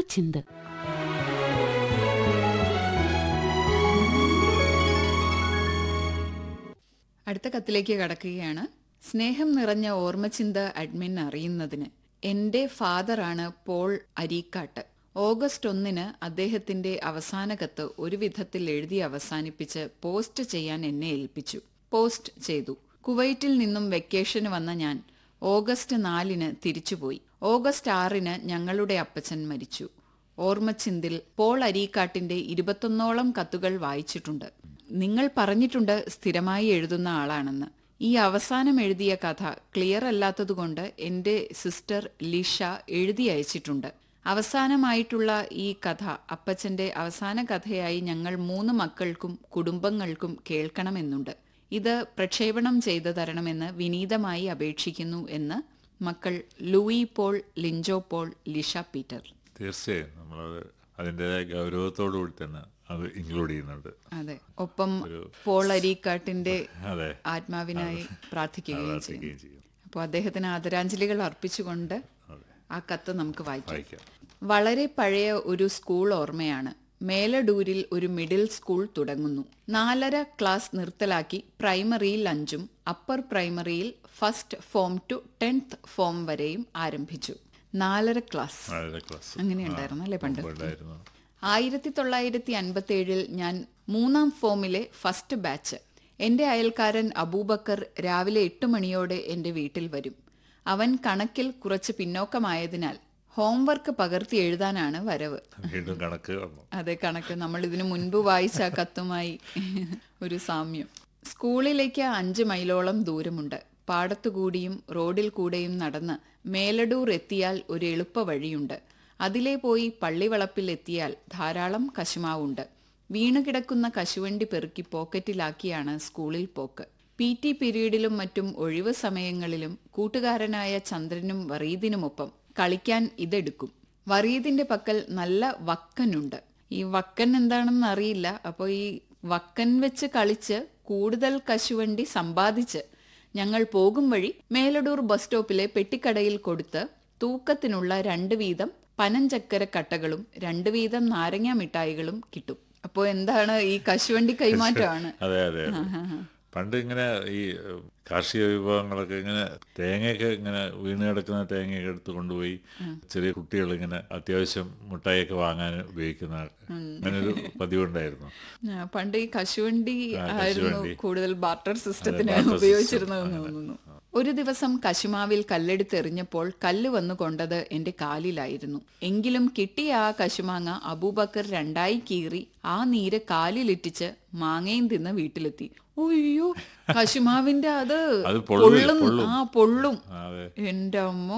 ഓർമ്മച്ചിന്ത് അടുത്ത കത്തിലേക്ക് കടക്കുകയാണ് സ്നേഹം നിറഞ്ഞ ഓർമ്മചിന്ത അഡ്മിൻ അറിയുന്നതിന് എന്റെ ഫാദറാണ് പോൾ അരീക്കാട്ട് ഓഗസ്റ്റ് ഒന്നിന് അദ്ദേഹത്തിന്റെ അവസാന കത്ത് ഒരു വിധത്തിൽ എഴുതി അവസാനിപ്പിച്ച് പോസ്റ്റ് ചെയ്യാൻ എന്നെ ഏൽപ്പിച്ചു പോസ്റ്റ് ചെയ്തു കുവൈറ്റിൽ നിന്നും വെക്കേഷന് വന്ന ഞാൻ ഓഗസ്റ്റ് നാലിന് തിരിച്ചുപോയി ഓഗസ്റ്റ് ആറിന് ഞങ്ങളുടെ അപ്പച്ചൻ മരിച്ചു ഓർമ്മച്ചിന്തിൽ പോൾ അരീക്കാട്ടിന്റെ ഇരുപത്തൊന്നോളം കത്തുകൾ വായിച്ചിട്ടുണ്ട് നിങ്ങൾ പറഞ്ഞിട്ടുണ്ട് സ്ഥിരമായി എഴുതുന്ന ആളാണെന്ന് ഈ അവസാനം എഴുതിയ കഥ ക്ലിയർ അല്ലാത്തതുകൊണ്ട് എന്റെ സിസ്റ്റർ ലിഷ എഴുതി അയച്ചിട്ടുണ്ട് അവസാനമായിട്ടുള്ള ഈ കഥ അപ്പച്ചന്റെ അവസാന കഥയായി ഞങ്ങൾ മൂന്ന് മക്കൾക്കും കുടുംബങ്ങൾക്കും കേൾക്കണമെന്നുണ്ട് ഇത് പ്രക്ഷേപണം ചെയ്തു തരണമെന്ന് വിനീതമായി അപേക്ഷിക്കുന്നു എന്ന് മക്കൾ Louie Paul Lincho Paul Lisha Peter തീർച്ചയായും നമ്മളത് അതിൻ്റെതായ ഗൗരവത്തോടു കൂടി തന്നെ അത് ഇൻക്ലൂഡ് ചെയ്യുന്നുണ്ട് അതെ ഒപ്പം പോൾ അരീക്കാട്ടിന്റെ അതെ ആത്മാവിനായി പ്രാർത്ഥിക്കുകയും ചെയ്യും പ്രാർത്ഥിക്കുകയും ചെയ്യും അപ്പോൾ അദ്ദേഹത്തിന് ആദരാഞ്ജലികൾ അർപ്പിച്ചുകൊണ്ട് അതെ ആ കത്ത് നമുക്ക് വായിക്കാം വായിക്കാം വളരെ പഴയ ഒരു സ്കൂൾ ഓർമ്മയാണ് മേലഡൂരിൽ ഒരു മിഡിൽ സ്കൂൾ തുടങ്ങുന്നു നാലര ക്ലാസ് നിർത്തലാക്കി പ്രൈമറിയിൽ അഞ്ചും അപ്പർ പ്രൈമറിയിൽ first form to tenth form വരെയും ആരംഭിച്ചു നാലര ക്ലാസ് നാലര ക്ലാസ് അങ്ങനെ ഉണ്ടായിരുന്നു അല്ലേ പണ്ട് ഉണ്ടായിരുന്നു ആയിരത്തി തൊള്ളായിരത്തി അൻപത്തി ഏഴിൽ ഞാൻ മൂന്നാം ഫോമിലെ ഫസ്റ്റ് ബാച്ച് എന്റെ അയൽക്കാരൻ അബൂബക്കർ രാവിലെ എട്ട് മണിയോടെ എന്റെ വീട്ടിൽ വരും അവൻ കണക്കിൽ കുറച്ച് പിന്നോക്കമായതിനാൽ ഹോംവർക്ക് പകർത്തി എഴുതാനാണ് വരവ് വീണ്ടും കണക്ക് വന്നു അതെ കണക്ക് നമ്മൾ ഇതിനു മുൻപ് വായിച്ച ആ കത്തുമായി ഒരു സാമ്യം സ്കൂളിലേക്ക് അഞ്ച് മൈലോളം ദൂരമുണ്ട് പാടത്തുകൂടിയും റോഡിൽ കൂടെയും നടന്ന് മേലടൂർ എത്തിയാൽ ഒരു എളുപ്പ വഴിയുണ്ട് അതിലേ പോയി പള്ളിവളപ്പിൽ എത്തിയാൽ ധാരാളം കശുമാവുണ്ട് വീണുകിടക്കുന്ന കശുവണ്ടി പെറുക്കി പോക്കറ്റിലാക്കിയാണ് സ്കൂളിൽ പോക്ക് പി ടി പീരീഡിലും മറ്റും ഒഴിവ് സമയങ്ങളിലും കൂട്ടുകാരനായ ചന്ദ്രനും വറീദിനുമൊപ്പം കളിക്കാൻ ഇതെടുക്കും വറീദിന്റെ പക്കൽ നല്ല വക്കനുണ്ട് ഈ വക്കൻ എന്താണെന്ന് അറിയില്ല അപ്പോൾ ഈ വക്കൻ വെച്ച് കളിച്ച് കൂടുതൽ കശുവണ്ടി സമ്പാദിച്ച് ഞങ്ങൾ പോകും വഴി മേലടൂർ ബസ് സ്റ്റോപ്പിലെ പെട്ടിക്കടയിൽ കൊടുത്ത് തൂക്കത്തിനുള്ള രണ്ട് വീതം പനഞ്ചക്കര കട്ടകളും രണ്ട് വീതം നാരങ്ങ മിഠായികളും കിട്ടും അപ്പോൾ എന്താണ് ഈ കശുവണ്ടി കൈമാറ്റമാണ് അതെ അതെ അതെ. പണ്ട് ഇങ്ങനെ ഈ ഏഹ്, കാർഷിക വിഭവങ്ങളൊക്കെ ഇങ്ങനെ തേങ്ങയൊക്കെ ഇങ്ങനെ വീണ് കിടക്കുന്ന തേങ്ങയൊക്കെ എടുത്ത് കൊണ്ടുപോയി ചെറിയ കുട്ടികൾ ഇങ്ങനെ അത്യാവശ്യം മുട്ടായിയൊക്കെ വാങ്ങാൻ ഉപയോഗിക്കുന്ന അങ്ങനെ ഒരു പതിവുണ്ടായിരുന്നു ആ, പണ്ട് ഈ കശുവണ്ടി ആയിരുന്നു കശുവണ്ടി. കൂടുതൽ ബാർട്ടർ സിസ്റ്റത്തിന് barter system. ഉപയോഗിച്ചിരുന്നതെന്ന് തോന്നുന്നു ഒരു ദിവസം കശുമാവിൽ കല്ലെടുത്തെറിഞ്ഞപ്പോൾ കല്ല് വന്നു കൊണ്ടത് എന്റെ കാലിലായിരുന്നു എങ്കിലും കിട്ടിയ ആ കശുമാങ്ങ അബൂബക്കർ രണ്ടായി കീറി ആ നീര് കാലിലിറ്റിച്ച് മാങ്ങയും തിന്ന് വീട്ടിലെത്തി ഒയ്യോ കശുമാവിന്റെ അത് അത് പൊള്ളും, പൊള്ളും പൊള്ളും. ആ പൊള്ളും അതെ എന്റെ അമ്മോ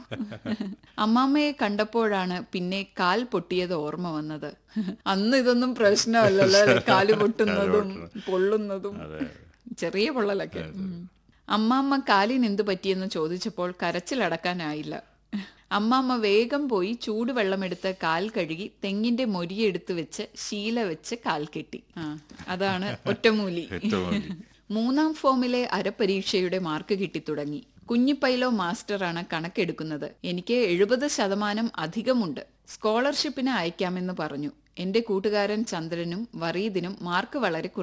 അമ്മാമ്മയെ കണ്ടപ്പോഴാണ് പിന്നെ കാൽ പൊട്ടിയത് ഓർമ്മ വന്നത് അന്ന് ഇതൊന്നും പ്രശ്നമല്ലല്ലോ അല്ലേ? കാല് പൊട്ടുന്നതും പൊള്ളുന്നതും ചെറിയ പൊള്ളലൊക്കെ ഉം. അമ്മാമ്മ കാലിന് എന്തു പറ്റിയെന്ന് ചോദിച്ചപ്പോൾ കരച്ചിലടക്കാനായില്ല അമ്മാമ്മ വേഗം പോയി ചൂടുവെള്ളമെടുത്ത് കാൽ കഴുകി തെങ്ങിന്റെ മൊരിയെടുത്ത് വെച്ച് ശീല വെച്ച് കാൽ കെട്ടി ആ അതാണ് ഒറ്റമൂലി ഏറ്റവും വലിയ. മൂന്നാം ഫോമിലെ അരപരീക്ഷയുടെ മാർക്ക് കിട്ടിത്തുടങ്ങി കുഞ്ഞിപ്പൈലോ മാസ്റ്ററാണ് കണക്കെടുക്കുന്നത് എനിക്ക് എഴുപത് ശതമാനം അധികമുണ്ട് സ്കോളർഷിപ്പിന് അയക്കാമെന്ന് പറഞ്ഞു എന്റെ കൂട്ടുകാരൻ ചന്ദ്രനും വറീദിനും മാർക്ക് വളരെ